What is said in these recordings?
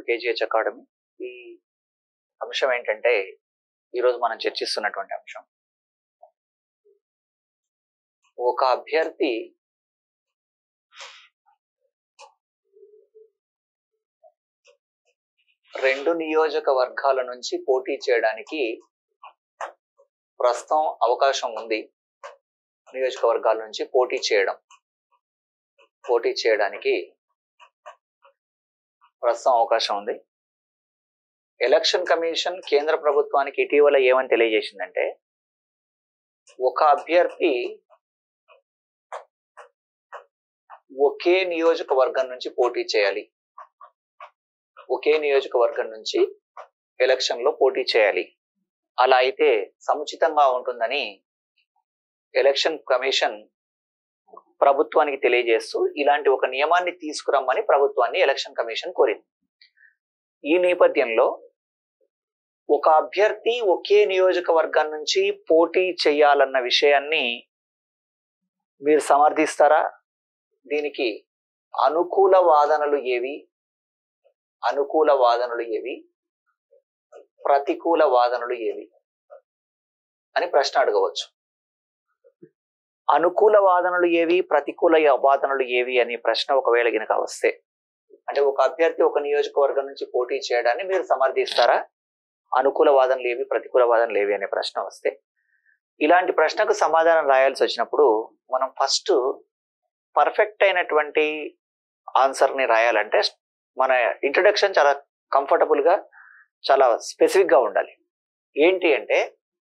KGH academy ఈ అంశం ఏంటంటే ఈరోజు మనం చర్చిస్తున్నటువంటి అంశం ఒక అభ్యర్థి రెండు నియోజకవర్గాల నుంచి పోటీ చేయడానికి ప్రస్తుతం అవకాశం ఉంది నియోజకవర్గాల నుంచి పోటీ చేయడం పోటీ చేయడానికి ప్రస్తుతం అవకాశం ఉంది ఎలక్షన్ కమిషన్ కేంద్ర ప్రభుత్వానికి ఇటీవల ఏమని తెలియజేసిందంటే ఒక అభ్యర్థి ఒకే నియోజకవర్గం నుంచి పోటీ చేయాలి ఒకే నియోజకవర్గం నుంచి ఎలక్షన్ లో పోటీ చేయాలి అలా అయితే సముచితంగా ఉంటుందని ఎలక్షన్ కమిషన్ ప్రభుత్వానికి తెలియజేస్తూ ఇలాంటి ఒక నియమాన్ని తీసుకురమ్మని ప్రభుత్వాన్ని ఎలక్షన్ కమిషన్ కోరింది ఈ నేపథ్యంలో ఒక అభ్యర్థి ఒకే నియోజకవర్గం నుంచి పోటీ చేయాలన్న విషయాన్ని మీరు సమర్థిస్తారా దీనికి అనుకూల వాదనలు ఏవి అనుకూల వాదనలు ఏవి ప్రతికూల వాదనలు ఏవి అని ప్రశ్న అడగవచ్చు అనుకూల వాదనలు ఏవి ప్రతికూల వాదనలు ఏవి అనే ప్రశ్న ఒకవేళ గినక వస్తే అంటే ఒక అభ్యర్థి ఒక నియోజకవర్గం నుంచి పోటీ చేయడాన్ని మీరు సమర్థిస్తారా అనుకూల వాదనలు ఏవి ప్రతికూల వాదనలు ఏవి అనే ప్రశ్న వస్తే ఇలాంటి ప్రశ్నకు సమాధానం రాయాల్సి వచ్చినప్పుడు మనం ఫస్ట్ పర్ఫెక్ట్ అయినటువంటి ఆన్సర్ని రాయాలంటే మన ఇంట్రడక్షన్ చాలా కంఫర్టబుల్ గా చాలా స్పెసిఫిక్ గా ఉండాలి ఏంటి అంటే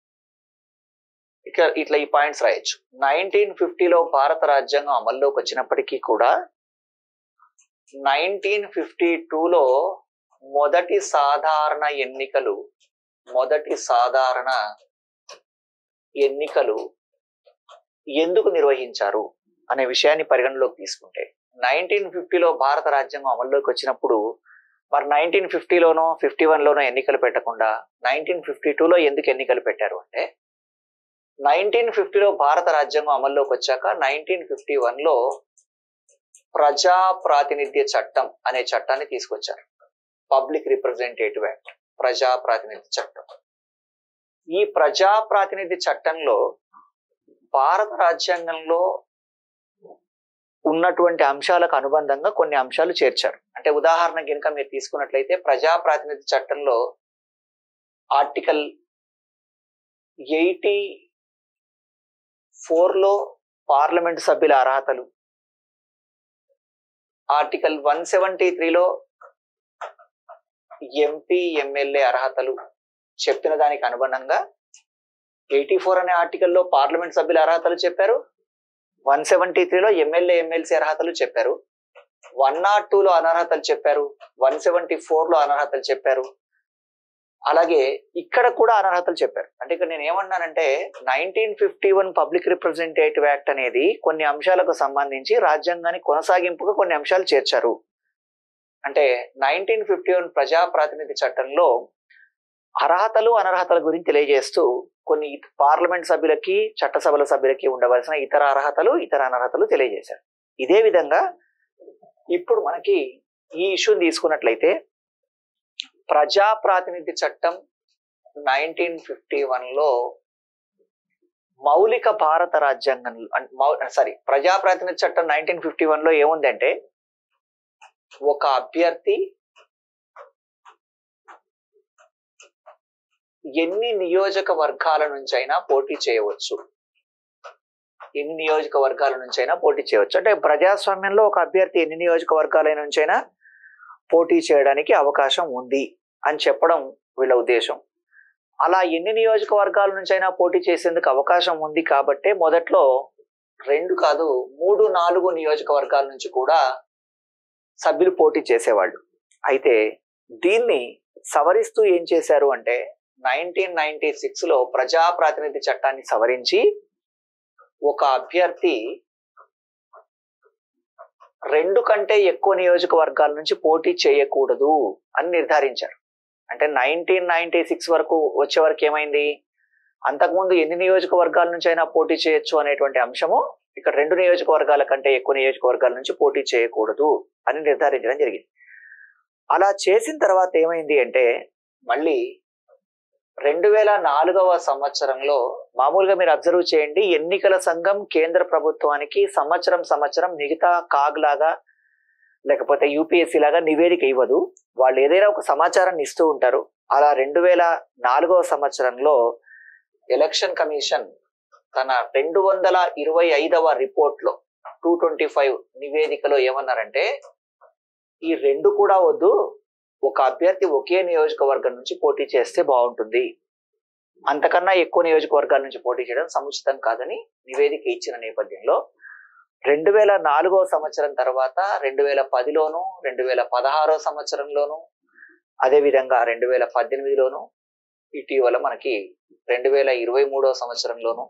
ఇక ఇట్లా ఈ పాయింట్స్ రాయొచ్చు నైన్టీన్ ఫిఫ్టీలో భారత రాజ్యాంగం అమల్లోకి వచ్చినప్పటికీ కూడా నైన్టీన్ ఫిఫ్టీ టూలో మొదటి సాధారణ ఎన్నికలు మొదటి సాధారణ ఎన్నికలు ఎందుకు నిర్వహించారు అనే విషయాన్ని పరిగణలోకి తీసుకుంటే నైన్టీన్ ఫిఫ్టీలో భారత రాజ్యాంగం అమల్లోకి వచ్చినప్పుడు మరి నైన్టీన్ ఫిఫ్టీలోనో ఫిఫ్టీ వన్లోనో ఎన్నికలు పెట్టకుండా నైన్టీన్ ఫిఫ్టీ టూలో ఎందుకు ఎన్నికలు పెట్టారు అంటే నైన్టీన్ ఫిఫ్టీలో భారత రాజ్యాంగం అమల్లోకి వచ్చాక నైన్టీన్ ఫిఫ్టీ వన్లో ప్రజా ప్రాతినిధ్య చట్టం అనే చట్టాన్ని తీసుకొచ్చారు పబ్లిక్ రిప్రజెంటేటివ్ యాక్ట్ ప్రజా ప్రాతినిధ్య చట్టం ఈ ప్రజా ప్రాతినిధ్య చట్టంలో భారత రాజ్యాంగంలో ఉన్నటువంటి అంశాలకు అనుబంధంగా కొన్ని అంశాలు చేర్చారు అంటే ఉదాహరణ కనుక మీరు తీసుకున్నట్లయితే ప్రజా ప్రాతినిధ్య చట్టంలో ఆర్టికల్ ఎయిటీ ఫోర్లో పార్లమెంటు సభ్యుల అర్హతలు ఆర్టికల్ వన్ సెవెంటీ త్రీలో ఎంపీ ఎమ్మెల్యే అర్హతలు చెప్పిన దానికి అనుగుణంగా ఎయిటీ ఫోర్ అనే ఆర్టికల్లో పార్లమెంట్ సభ్యుల అర్హతలు చెప్పారు వన్ సెవెంటీ త్రీలో ఎమ్మెల్యే ఎమ్మెల్సీ అర్హతలు చెప్పారు వన్ నాట్ టూలో అనర్హతలు చెప్పారు వన్ సెవెంటీ ఫోర్లో అనర్హతలు చెప్పారు అలాగే ఇక్కడ కూడా అనర్హతలు చెప్పారు అంటే ఇక్కడ నేను ఏమన్నానంటే nineteen fifty one public representative act అనేది కొన్ని అంశాలకు సంబంధించి రాజ్యాంగానికి కొనసాగింపుగా కొన్ని అంశాలు చేర్చారు అంటే నైన్టీన్ ఫిఫ్టీ వన్ ప్రజా ప్రాతినిధ్య చట్టంలో అర్హతలు అనర్హతల గురించి తెలియజేస్తూ కొన్ని పార్లమెంట్ సభ్యులకి చట్టసభల సభ్యులకి ఉండవలసిన ఇతర అర్హతలు ఇతర అనర్హతలు తెలియజేశారు ఇదే విధంగా ఇప్పుడు మనకి ఈ ఇష్యూని తీసుకున్నట్లయితే ప్రజా ప్రాతినిధ్య చట్టం నైన్టీన్ ఫిఫ్టీ వన్లో మౌలిక భారత రాజ్యాంగంలో సారీ ప్రజా ప్రాతినిధ్య చట్టం నైన్టీన్ ఫిఫ్టీ వన్లో ఏముందంటే ఒక అభ్యర్థి ఎన్ని నియోజకవర్గాల నుంచైనా పోటీ చేయవచ్చు ఎన్ని నియోజకవర్గాల నుంచైనా పోటీ చేయవచ్చు అంటే ప్రజాస్వామ్యంలో ఒక అభ్యర్థి ఎన్ని నియోజకవర్గాల నుంచైనా పోటీ చేయడానికి అవకాశం ఉంది అని చెప్పడం వీళ్ళ ఉద్దేశం అలా ఎన్ని నియోజకవర్గాల నుంచైనా పోటీ చేసేందుకు అవకాశం ఉంది కాబట్టే మొదట్లో రెండు కాదు మూడు నాలుగు నియోజకవర్గాల నుంచి కూడా సభ్యులు పోటీ చేసేవాళ్ళు అయితే దీన్ని సవరిస్తూ ఏం చేశారు అంటే నైన్టీన్ నైన్టీ సిక్స్ లో ప్రజా ప్రాతినిధ్య చట్టాన్ని సవరించి ఒక అభ్యర్థి రెండు కంటే ఎక్కువ నియోజకవర్గాల నుంచి పోటీ చేయకూడదు అని నిర్ధారించారు అంటే నైన్టీన్ నైన్టీ సిక్స్ వరకు వచ్చే వరకు ఏమైంది అంతకుముందు ఎన్ని నియోజకవర్గాల నుంచి అయినా పోటీ చేయొచ్చు అనేటువంటి అంశము ఇక్కడ రెండు నియోజకవర్గాల కంటే ఎక్కువ నియోజకవర్గాల నుంచి పోటీ చేయకూడదు అని నిర్ధారించడం జరిగింది అలా చేసిన తర్వాత ఏమైంది అంటే మళ్ళీ రెండు వేల నాలుగవ సంవత్సరంలో మామూలుగా మీరు అబ్జర్వ్ చేయండి ఎన్నికల సంఘం కేంద్ర ప్రభుత్వానికి సంవత్సరం సంవత్సరం మిగతా కాగ్ లాగా లేకపోతే యూపీఎస్సీ లాగా నివేదిక ఇవ్వదు వాళ్ళు ఏదైనా ఒక సమాచారాన్ని ఇస్తూ ఉంటారు అలా రెండు వేల నాలుగవ సంవత్సరంలో ఎలక్షన్ కమిషన్ తన రెండు వందల ఇరవై ఐదవ రిపోర్ట్ లో టూ ట్వంటీ ఫైవ్ నివేదికలో ఏమన్నారంటే ఈ రెండు కూడా వద్దు ఒక అభ్యర్థి ఒకే నియోజకవర్గం నుంచి పోటీ చేస్తే బాగుంటుంది అంతకన్నా ఎక్కువ నియోజకవర్గాల నుంచి పోటీ చేయడం సముచితం కాదని నివేదిక ఇచ్చిన నేపథ్యంలో రెండు వేల నాలుగో సంవత్సరం తర్వాత రెండు వేల పదిలోను రెండు వేల పదహారో సంవత్సరంలోను అదేవిధంగా రెండు వేల పద్దెనిమిదిలోను ఇటీవల మనకి రెండు వేల ఇరవై మూడో సంవత్సరంలోను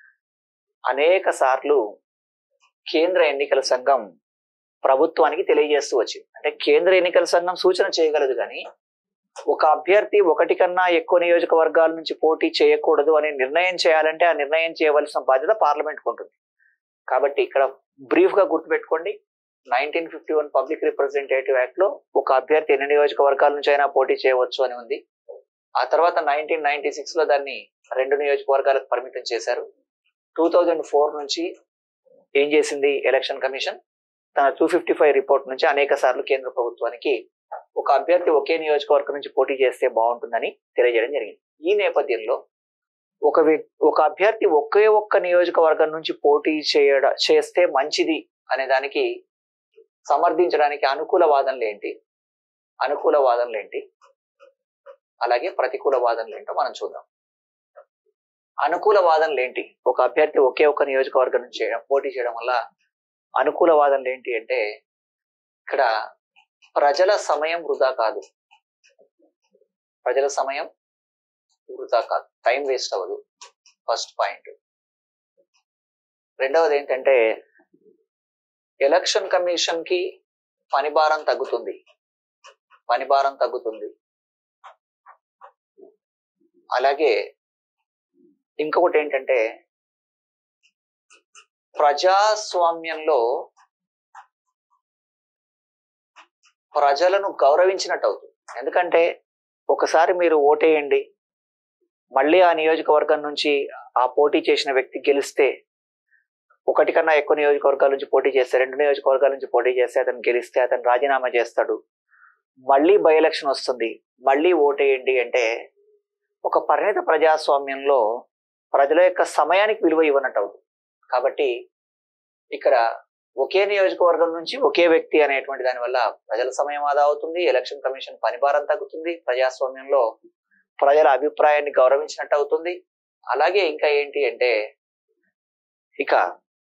అనేక సార్లు కేంద్ర ఎన్నికల సంఘం ప్రభుత్వానికి తెలియజేస్తూ వచ్చింది అంటే కేంద్ర ఎన్నికల సంఘం సూచన చేయగలదు కానీ ఒక అభ్యర్థి ఒకటి కన్నా ఎక్కువ నియోజకవర్గాల నుంచి పోటీ చేయకూడదు అనే నిర్ణయం చేయాలంటే ఆ నిర్ణయం చేయవలసిన బాధ్యత పార్లమెంట్కి ఉంటుంది కాబట్టి ఇక్కడ బ్రీఫ్ గా గుర్తుపెట్టుకోండి nineteen fifty one public representative act లో ఒక అభ్యర్థి ఎన్ని నియోజకవర్గాల నుంచి అయినా పోటీ చేయవచ్చు అని ఉంది ఆ తర్వాత నైన్టీన్ నైన్టీ సిక్స్ లో దాన్ని రెండు నియోజకవర్గాలకు పరిమితం చేశారు టూ థౌజండ్ ఫోర్ నుంచి ఏం చేసింది ఎలక్షన్ కమిషన్ తన టూ ఫిఫ్టీ ఫైవ్ రిపోర్ట్ నుంచి అనేక సార్లు కేంద్ర ప్రభుత్వానికి ఒక అభ్యర్థి ఒకే నియోజకవర్గం నుంచి పోటీ చేస్తే బాగుంటుందని తెలియజేయడం జరిగింది ఈ నేపథ్యంలో ఒక వ్యక్- ఒక అభ్యర్థి ఒకే ఒక్క నియోజకవర్గం నుంచి పోటీ చేయడ చేస్తే మంచిది అనే దానికి సమర్థించడానికి అనుకూల వాదనలు ఏంటి అనుకూల వాదనలు ఏంటి అలాగే ప్రతికూల వాదనలు ఏంటో మనం చూద్దాం అనుకూల వాదనలు ఏంటి ఒక అభ్యర్థి ఒకే ఒక్క నియోజకవర్గం నుంచి చేయడం పోటీ చేయడం వల్ల అనుకూల వాదనలు ఏంటి అంటే ఇక్కడ ప్రజల సమయం వృధా కాదు ప్రజల సమయం వృధా కాదు టైం వేస్ట్ అవ్వదు ఫస్ట్ పాయింట్ రెండవది ఏంటంటే ఎలక్షన్ కమిషన్ కి పని భారం తగ్గుతుంది పని భారం తగ్గుతుంది అలాగే ఇంకొకటి ఏంటంటే ప్రజాస్వామ్యంలో ప్రజలను గౌరవించినట్టు అవుతుంది ఎందుకంటే ఒకసారి మీరు ఓటేయండి మళ్ళీ ఆ నియోజకవర్గం నుంచి ఆ పోటీ చేసిన వ్యక్తి గెలిస్తే ఒకటి కన్నా ఎక్కువ నియోజకవర్గాల నుంచి పోటీ చేస్తే రెండు నియోజకవర్గాల నుంచి పోటీ చేస్తే అతను గెలిస్తే అతను రాజీనామా చేస్తాడు మళ్ళీ బై ఎలక్షన్ వస్తుంది మళ్ళీ ఓటేయండి అంటే ఒక పరిణిత ప్రజాస్వామ్యంలో ప్రజల యొక్క సమయానికి విలువ ఇవ్వనట్టు అవుతుంది కాబట్టి ఇక్కడ ఒకే నియోజకవర్గం నుంచి ఒకే వ్యక్తి అనేటువంటి దాని వల్ల ప్రజల సమయం ఆదా అవుతుంది ఎలక్షన్ కమిషన్ పనిభారం తగ్గుతుంది ప్రజాస్వామ్యంలో ప్రజల అభిప్రాయాన్ని గౌరవించినట్టు అవుతుంది అలాగే ఇంకా ఏంటి అంటే ఇక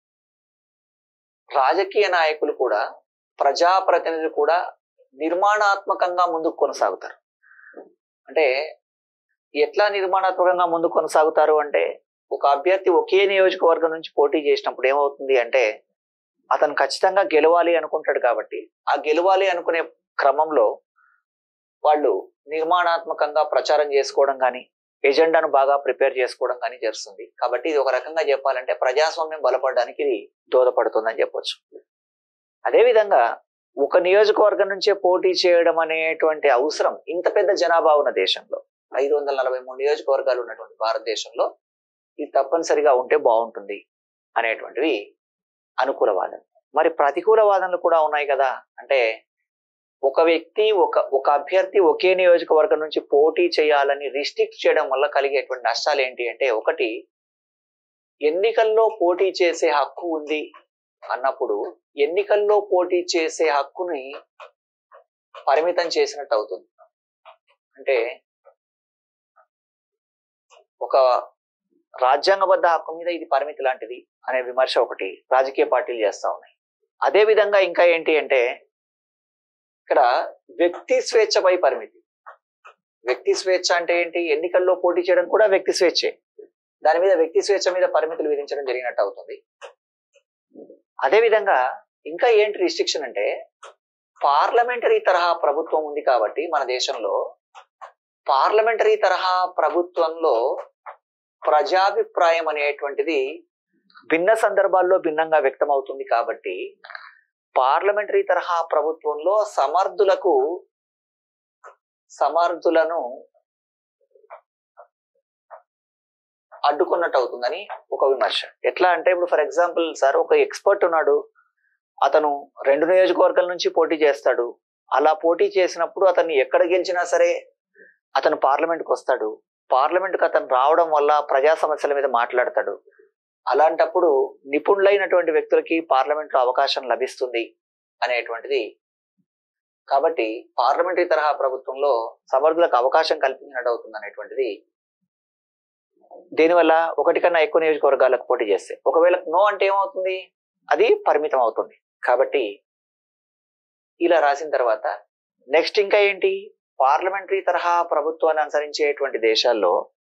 రాజకీయ నాయకులు కూడా ప్రజాప్రతినిధులు కూడా నిర్మాణాత్మకంగా ముందుకు కొనసాగుతారు అంటే ఎట్లా నిర్మాణాత్మకంగా ముందుకు కొనసాగుతారు అంటే ఒక అభ్యర్థి ఒకే నియోజకవర్గం నుంచి పోటీ చేసినప్పుడు ఏమవుతుంది అంటే అతను ఖచ్చితంగా గెలవాలి అనుకుంటాడు కాబట్టి ఆ గెలవాలి అనుకునే క్రమంలో వాళ్ళు నిర్మాణాత్మకంగా ప్రచారం చేసుకోవడం కానీ ఎజెండాను బాగా ప్రిపేర్ చేసుకోవడం కానీ జరుగుతుంది కాబట్టి ఇది ఒక రకంగా చెప్పాలంటే ప్రజాస్వామ్యం బలపడడానికి ఇది దోహదపడుతుందని చెప్పొచ్చు అదేవిధంగా ఒక నియోజకవర్గం నుంచే పోటీ చేయడం అనేటువంటి అవసరం ఇంత పెద్ద జనాభా ఉన్న దేశంలో ఐదు వందల నలభై మూడు నియోజకవర్గాలు ఉన్నటువంటి భారతదేశంలో ఇది తప్పనిసరిగా ఉంటే బాగుంటుంది అనేటువంటివి అనుకూల వాదన మరి ప్రతికూల వాదనలు కూడా ఉన్నాయి కదా అంటే ఒక వ్యక్తి ఒక ఒక అభ్యర్థి ఒకే నియోజకవర్గం నుంచి పోటీ చేయాలని రిస్ట్రిక్ట్ చేయడం వల్ల కలిగేటువంటి నష్టాలు ఏంటి అంటే ఒకటి ఎన్నికల్లో పోటీ చేసే హక్కు ఉంది అన్నప్పుడు ఎన్నికల్లో పోటీ చేసే హక్కుని పరిమితం చేసినట్టు అవుతుంది అంటే ఒక రాజ్యాంగబద్ధ హక్కు మీద ఇది పరిమితి లాంటిది అనే విమర్శ ఒకటి రాజకీయ పార్టీలు చేస్తా ఉన్నాయి అదే విధంగా ఇంకా ఏంటి అంటే ఇక్కడ వ్యక్తి స్వేచ్ఛపై పరిమితి వ్యక్తి స్వేచ్ఛ అంటే ఏంటి ఎన్నికల్లో పోటీ చేయడం కూడా వ్యక్తి స్వేచ్ఛే దాని మీద వ్యక్తి స్వేచ్ఛ మీద పరిమితులు విధించడం జరిగినట్టు అవుతుంది అదే విధంగా ఇంకా ఏంటి రిస్ట్రిక్షన్ అంటే పార్లమెంటరీ తరహా ప్రభుత్వం ఉంది కాబట్టి మన దేశంలో పార్లమెంటరీ తరహా ప్రభుత్వంలో ప్రజాభిప్రాయం అనేటువంటిది భిన్న సందర్భాల్లో భిన్నంగా వ్యక్తం అవుతుంది కాబట్టి పార్లమెంటరీ తరహా ప్రభుత్వంలో సమర్థులకు సమర్థులను అడ్డుకున్నట్టు అవుతుందని ఒక విమర్శ ఎట్లా అంటే ఇప్పుడు ఫర్ ఎగ్జాంపుల్ సార్ ఒక ఎక్స్పర్ట్ ఉన్నాడు అతను రెండు నియోజకవర్గాల నుంచి పోటీ చేస్తాడు అలా పోటీ చేసినప్పుడు అతన్ని ఎక్కడ గెలిచినా సరే అతను పార్లమెంట్కి వస్తాడు పార్లమెంట్కి అతను రావడం వల్ల ప్రజా సమస్యల మీద మాట్లాడతాడు అలాంటప్పుడు నిపుణులైనటువంటి వ్యక్తులకి పార్లమెంట్లో అవకాశం లభిస్తుంది అనేటువంటిది కాబట్టి పార్లమెంటరీ తరహా ప్రభుత్వంలో సమర్థులకు అవకాశం కల్పించినట్టు అవుతుంది అనేటువంటిది దీనివల్ల ఒకటి కన్నా ఎక్కువ నియోజకవర్గాలకు పోటీ చేస్తే ఒకవేళ నో అంటే ఏమవుతుంది అది పరిమితం అవుతుంది కాబట్టి ఇలా రాసిన తర్వాత నెక్స్ట్ ఇంకా ఏంటి పార్లమెంటరీ తరహా ప్రభుత్వాన్ని అనుసరించేటువంటి దేశాల్లో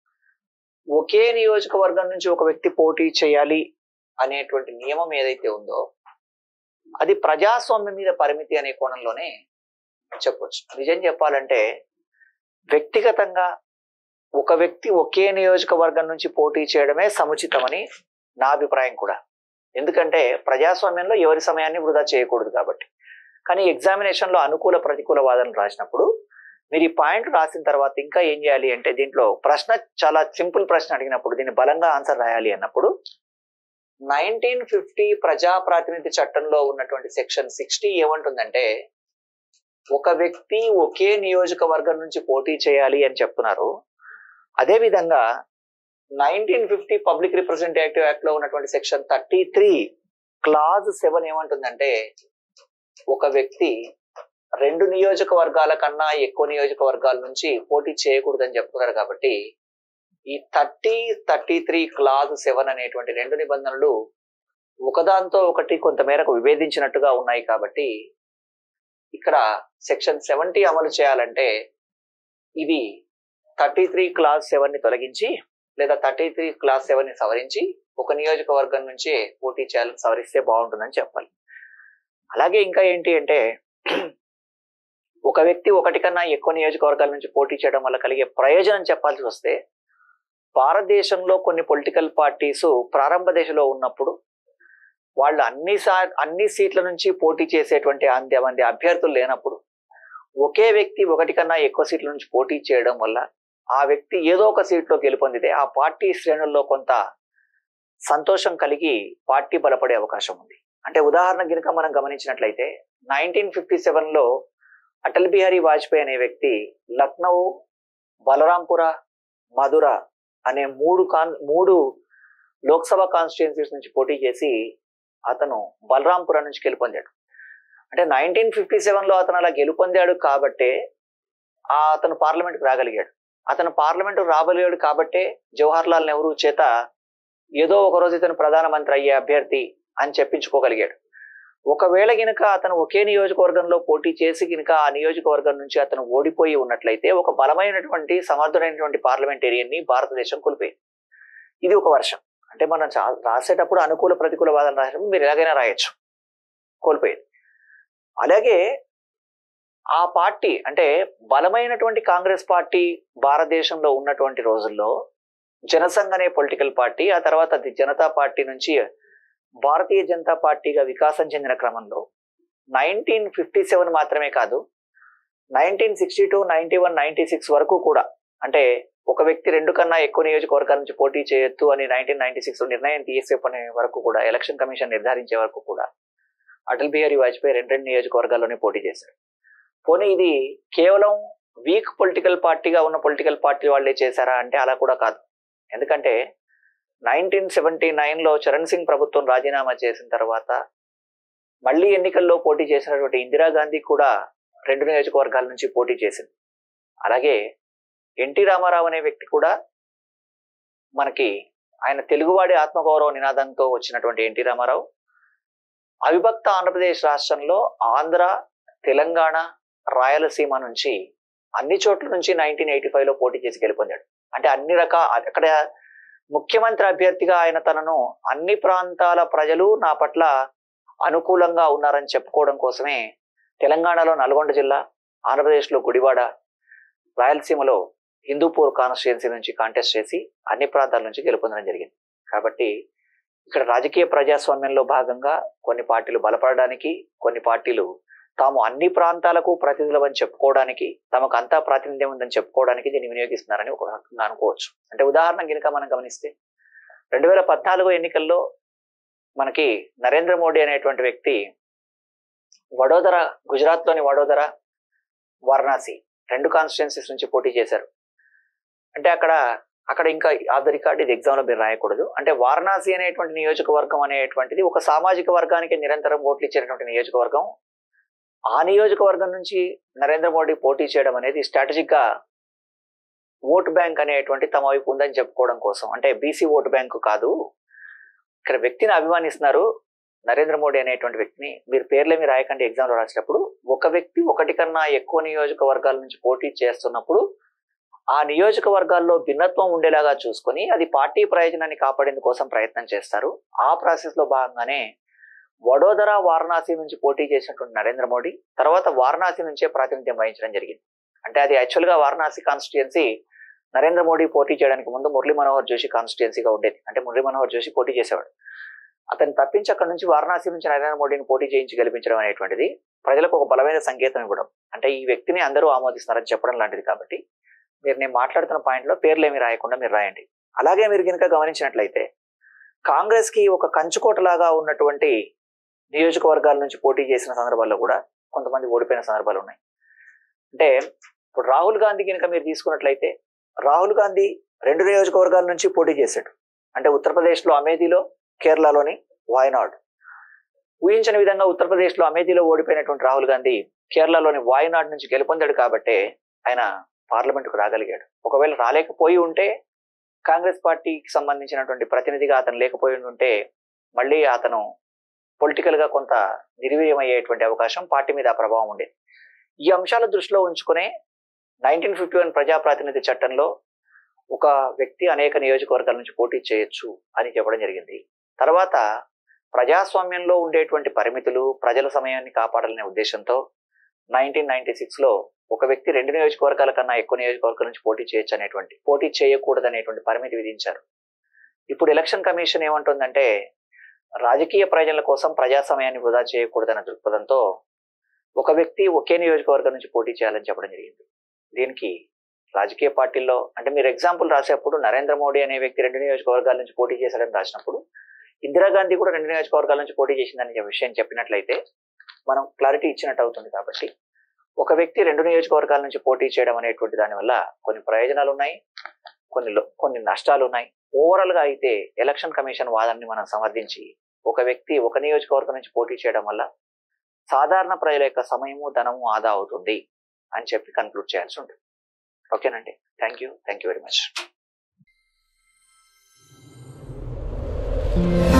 ఒకే నియోజకవర్గం నుంచి ఒక వ్యక్తి పోటీ చేయాలి అనేటువంటి నియమం ఏదైతే ఉందో అది ప్రజాస్వామ్యం మీద పరిమితి అనే కోణంలోనే చెప్పొచ్చు నిజం చెప్పాలంటే వ్యక్తిగతంగా ఒక వ్యక్తి ఒకే నియోజకవర్గం నుంచి పోటీ చేయడమే సముచితమని నా అభిప్రాయం కూడా ఎందుకంటే ప్రజాస్వామ్యంలో ఎవరి సమయాన్ని వృధా చేయకూడదు కాబట్టి కానీ ఎగ్జామినేషన్లో అనుకూల ప్రతికూల వాదనలు రాసినప్పుడు మీరు ఈ పాయింట్ రాసిన తర్వాత ఇంకా ఏం చేయాలి అంటే దీంట్లో ప్రశ్న చాలా సింపుల్ ప్రశ్న అడిగినప్పుడు దీన్ని బలంగా ఆన్సర్ రాయాలి అన్నప్పుడు నైన్టీన్ ఫిఫ్టీ ప్రజా ప్రాతినిధ్య చట్టంలో ఉన్నటువంటి సెక్షన్ సిక్స్టీ ఏమంటుందంటే ఒక వ్యక్తి ఒకే నియోజకవర్గం నుంచి పోటీ చేయాలి అని చెప్తున్నారు అదే విధంగా nineteen fifty public representative act లో ఉన్నటువంటి section thirty three clause seven ఏమంటుందంటే ఒక వ్యక్తి రెండు నియోజకవర్గాల కన్నా ఎక్కువ నియోజకవర్గాల నుంచి పోటీ చేయకూడదని చెప్తున్నారు కాబట్టి ఈ thirty thirty three clause seven అనేటువంటి రెండు నిబంధనలు ఒకదాంతో ఒకటి కొంతమేరకు విభేదించినట్టుగా ఉన్నాయి కాబట్టి ఇక్కడ సెక్షన్ సెవెంటీ అమలు చేయాలంటే ఇది థర్టీ త్రీ క్లాస్ సెవెన్ ని తొలగించి లేదా థర్టీ త్రీ క్లాస్ సెవెన్ ని సవరించి ఒక నియోజకవర్గం నుంచే పోటీ చేయాలని సవరిస్తే బాగుంటుందని చెప్పాలి అలాగే ఇంకా ఏంటి అంటే ఒక వ్యక్తి ఒకటి కన్నా ఎక్కువ నియోజకవర్గాల నుంచి పోటీ చేయడం వల్ల కలిగే ప్రయోజనం చెప్పాల్సి వస్తే భారతదేశంలో కొన్ని పొలిటికల్ పార్టీస్ ప్రారంభ దశలో ఉన్నప్పుడు వాళ్ళు అన్ని సా అన్ని సీట్ల నుంచి పోటీ చేసేటువంటి అంత మంది అభ్యర్థులు లేనప్పుడు ఒకే వ్యక్తి ఒకటి కన్నా ఎక్కువ సీట్ల నుంచి పోటీ చేయడం వల్ల ఆ వ్యక్తి ఏదో ఒక సీట్లో గెలుపొందితే ఆ పార్టీ శ్రేణుల్లో కొంత సంతోషం కలిగి పార్టీ బలపడే అవకాశం ఉంది అంటే ఉదాహరణ గినక మనం గమనించినట్లయితే నైన్టీన్ ఫిఫ్టీ సెవెన్లో అటల్ బిహారీ వాజ్పేయి అనే వ్యక్తి లక్నో బలరాంపుర మధుర అనే మూడు కాన్ మూడు లోక్సభ కాన్స్టిట్యున్సీస్ నుంచి పోటీ చేసి అతను బలరాంపుర నుంచి గెలుపొందాడు అంటే నైన్టీన్ ఫిఫ్టీ సెవెన్లో అతను అలా గెలుపొందాడు కాబట్టే ఆ అతను పార్లమెంట్కి రాగలిగాడు అతను పార్లమెంట్ రాగలిగాడు కాబట్టే జవహర్ లాల్ నెహ్రూ చేత ఏదో ఒక రోజు ఇతను ప్రధానమంత్రి అయ్యే అభ్యర్థి అని చెప్పించుకోగలిగాడు ఒకవేళ గినక అతను ఒకే నియోజకవర్గంలో పోటీ చేసి గినక ఆ నియోజకవర్గం నుంచి అతను ఓడిపోయి ఉన్నట్లయితే ఒక బలమైనటువంటి సమర్థుడైనటువంటి పార్లమెంటేరియన్ ని భారతదేశం కోల్పోయింది ఇది ఒక వర్షం అంటే మనం చా- రాసేటప్పుడు అనుకూల ప్రతికూల వాదన రాసినప్పుడు మీరు ఎలాగైనా రాయొచ్చు కోల్పోయింది అలాగే ఆ పార్టీ అంటే బలమైనటువంటి కాంగ్రెస్ పార్టీ భారతదేశంలో ఉన్నటువంటి రోజుల్లో జనసంఘ్ అనే పొలిటికల్ పార్టీ ఆ తర్వాత అది జనతా పార్టీ నుంచి భారతీయ జనతా పార్టీగా వికాసం చెందిన క్రమంలో నైన్టీన్ ఫిఫ్టీ సెవెన్ మాత్రమే కాదు nineteen sixty two ninety one ninety six వరకు కూడా అంటే ఒక వ్యక్తి రెండు కన్నా ఎక్కువ నియోజకవర్గాల నుంచి పోటీ చేయొద్దు అని నైన్టీన్ నైన్టీ సిక్స్ నిర్ణయం తీసుకునే వరకు కూడా ఎలక్షన్ కమిషన్ నిర్ధారించే వరకు కూడా అటల్ బిహారీ వాజ్పేయి రెండు రెండు నియోజకవర్గాల్లోనే పోటీ చేశారు పోనీ ఇది కేవలం వీక్ పొలిటికల్ పార్టీగా ఉన్న పొలిటికల్ పార్టీ వాళ్ళే చేశారా అంటే అలా కూడా కాదు ఎందుకంటే నైన్టీన్ సెవెంటీ నైన్లో చరణ్ సింగ్ ప్రభుత్వం రాజీనామా చేసిన తర్వాత మళ్ళీ ఎన్నికల్లో పోటీ చేసినటువంటి ఇందిరాగాంధీ కూడా రెండు నియోజకవర్గాల నుంచి పోటీ చేసింది అలాగే ఎన్టీ రామారావు అనే వ్యక్తి కూడా మనకి ఆయన తెలుగువాడి ఆత్మగౌరవ నినాదంతో వచ్చినటువంటి ఎన్టీ రామారావు అవిభక్త ఆంధ్రప్రదేశ్ రాష్ట్రంలో ఆంధ్ర తెలంగాణ రాయలసీమ నుంచి అన్ని చోట్ల నుంచి నైన్టీన్ ఎయిటీ ఫైవ్ లో పోటీ చేసి గెలుపొందాడు అంటే అన్ని రకాల అక్కడ ముఖ్యమంత్రి అభ్యర్థిగా ఆయన తనను అన్ని ప్రాంతాల ప్రజలు నా పట్ల అనుకూలంగా ఉన్నారని చెప్పుకోవడం కోసమే తెలంగాణలో నల్గొండ జిల్లా ఆంధ్రప్రదేశ్లో గుడివాడ రాయలసీమలో హిందూపూర్ కాన్స్టిట్యున్సీ నుంచి కాంటెస్ట్ చేసి అన్ని ప్రాంతాల నుంచి గెలుపొందడం జరిగింది కాబట్టి ఇక్కడ రాజకీయ ప్రజాస్వామ్యంలో భాగంగా కొన్ని పార్టీలు బలపడడానికి కొన్ని పార్టీలు తాము అన్ని ప్రాంతాలకు ప్రతినిధులమని చెప్పుకోవడానికి తమకు అంతా ప్రాతినిధ్యం ఉందని చెప్పుకోవడానికి దీన్ని వినియోగిస్తున్నారని ఒక రకంగా అనుకోవచ్చు అంటే ఉదాహరణ కనుక మనం గమనిస్తే రెండు వేల పద్నాలుగు ఎన్నికల్లో మనకి నరేంద్ర మోడీ అనేటువంటి వ్యక్తి వడోదర గుజరాత్లోని వడోదర వారణాసి రెండు కాన్స్టిట్యున్సీస్ నుంచి పోటీ చేశారు అంటే అక్కడ అక్కడ ఇంకా ఆఫ్ ద రికార్డ్ ఇది ఎగ్జామ్ లో మీరు రాయకూడదు అంటే వారణాసి అనేటువంటి నియోజకవర్గం అనేటువంటిది ఒక సామాజిక వర్గానికి నిరంతరం ఓట్లు ఇచ్చేటువంటి నియోజకవర్గం ఆ నియోజకవర్గం నుంచి నరేంద్ర మోడీ పోటీ చేయడం అనేది స్ట్రాటజిక్ గా ఓట్ బ్యాంక్ అనేటువంటి తమ వైపు ఉందని చెప్పుకోవడం కోసం అంటే బీసీ ఓట్ బ్యాంకు కాదు ఇక్కడ వ్యక్తిని అభిమానిస్తున్నారు నరేంద్ర మోడీ అనేటువంటి వ్యక్తిని మీరు పేర్లేమి రాయకండి ఎగ్జామ్ లో రాసేటప్పుడు ఒక వ్యక్తి ఒకటి కన్నా ఎక్కువ నియోజకవర్గాల నుంచి పోటీ చేస్తున్నప్పుడు ఆ నియోజకవర్గాల్లో భిన్నత్వం ఉండేలాగా చూసుకొని అది పార్టీ ప్రయోజనాన్ని కాపాడేందుకు కోసం ప్రయత్నం చేస్తారు ఆ ప్రాసెస్ లో భాగంగానే వడోదర వారణాసి నుంచి పోటీ చేసినటువంటి నరేంద్ర మోడీ తర్వాత వారణాసి నుంచే ప్రాతినిధ్యం వహించడం జరిగింది అంటే అది యాక్చువల్ గా వారణాసి కాన్స్టిట్యుయెన్సీ నరేంద్ర మోడీ పోటీ చేయడానికి ముందు మురళీ మనోహర్ జోషి కాన్స్టిట్యుయెన్సీగా ఉండేది అంటే మురళీ మనోహర్ జోషి పోటీ చేసేవాడు అతను తప్పించి అక్కడ నుంచి వారణాసి నుంచి నరేంద్ర మోడీని పోటీ చేయించి గెలిపించడం అనేటువంటిది ప్రజలకు ఒక బలమైన సంకేతం ఇవ్వడం అంటే ఈ వ్యక్తిని అందరూ ఆమోదిస్తున్నారని చెప్పడం లాంటిది కాబట్టి మీరు నేను మాట్లాడుతున్న పాయింట్లో పేర్లు ఏమి రాయకుండా మీరు రాయండి అలాగే మీరు కనుక గమనించినట్లయితే కాంగ్రెస్ కి ఒక కంచుకోటలాగా ఉన్నటువంటి నియోజకవర్గాల నుంచి పోటీ చేసిన సందర్భాల్లో కూడా కొంతమంది ఓడిపోయిన సందర్భాలు ఉన్నాయి అంటే ఇప్పుడు రాహుల్ గాంధీ కనుక మీరు తీసుకున్నట్లయితే రాహుల్ గాంధీ రెండు నియోజకవర్గాల నుంచి పోటీ చేశాడు అంటే ఉత్తరప్రదేశ్లో అమేథీలో కేరళలోని వాయనాడ్ ఊహించని విధంగా ఉత్తరప్రదేశ్లో అమేథీలో ఓడిపోయినటువంటి రాహుల్ గాంధీ కేరళలోని వాయనాడ్ నుంచి గెలుపొందాడు కాబట్టి ఆయన పార్లమెంటుకు రాగలిగాడు ఒకవేళ రాలేకపోయి ఉంటే కాంగ్రెస్ పార్టీకి సంబంధించినటువంటి ప్రతినిధిగా అతను లేకపోయి ఉంటే మళ్ళీ అతను పొలిటికల్ గా కొంత నిర్వీర్యమయ్యేటువంటి అవకాశం పార్టీ మీద ఆ ప్రభావం ఉండేది ఈ అంశాల దృష్టిలో ఉంచుకునే నైన్టీన్ ఫిఫ్టీ వన్ ప్రజాప్రాతినిధ్య చట్టంలో ఒక వ్యక్తి అనేక నియోజకవర్గాల నుంచి పోటీ చేయొచ్చు అని చెప్పడం జరిగింది తర్వాత ప్రజాస్వామ్యంలో ఉండేటువంటి పరిమితులు ప్రజల సమయాన్ని కాపాడాలనే ఉద్దేశంతో నైన్టీన్ నైన్టీ సిక్స్ లో ఒక వ్యక్తి రెండు నియోజకవర్గాల కన్నా ఎక్కువ నియోజకవర్గాల నుంచి పోటీ చేయొచ్చు అనేటువంటి పోటీ చేయకూడదు అనేటువంటి పరిమితి విధించారు ఇప్పుడు ఎలక్షన్ కమిషన్ ఏమంటుందంటే రాజకీయ ప్రయోజనాల కోసం ప్రజా సమయాన్ని వృధా చేయకూడదన్న దృక్పథంతో ఒక వ్యక్తి ఒకే నియోజకవర్గం నుంచి పోటీ చేయాలని చెప్పడం జరిగింది దీనికి రాజకీయ పార్టీల్లో అంటే మీరు ఎగ్జాంపుల్ రాసేటప్పుడు నరేంద్ర మోడీ అనే వ్యక్తి రెండు నియోజకవర్గాల నుంచి పోటీ చేశాడని రాసినప్పుడు ఇందిరాగాంధీ కూడా రెండు నియోజకవర్గాల నుంచి పోటీ చేసిందని చెప్పే విషయం చెప్పినట్లయితే మనం క్లారిటీ ఇచ్చినట్టు అవుతుంది కాబట్టి ఒక వ్యక్తి రెండు నియోజకవర్గాల నుంచి పోటీ చేయడం అనేటువంటి దానివల్ల కొన్ని ప్రయోజనాలు ఉన్నాయి కొన్ని లో- కొన్ని నష్టాలు ఉన్నాయి ఓవరాల్ గా అయితే ఎలక్షన్ కమిషన్ వాదనని మనం సమర్థించి ఒక వ్యక్తి ఒక నియోజకవర్గం నుంచి పోటీ చేయడం వల్ల సాధారణ ప్రజల యొక్క సమయము ధనము ఆదా అవుతుంది అని చెప్పి కన్క్లూడ్ చేయాల్సి ఉంటుంది ఓకేనండి thank you thank you very much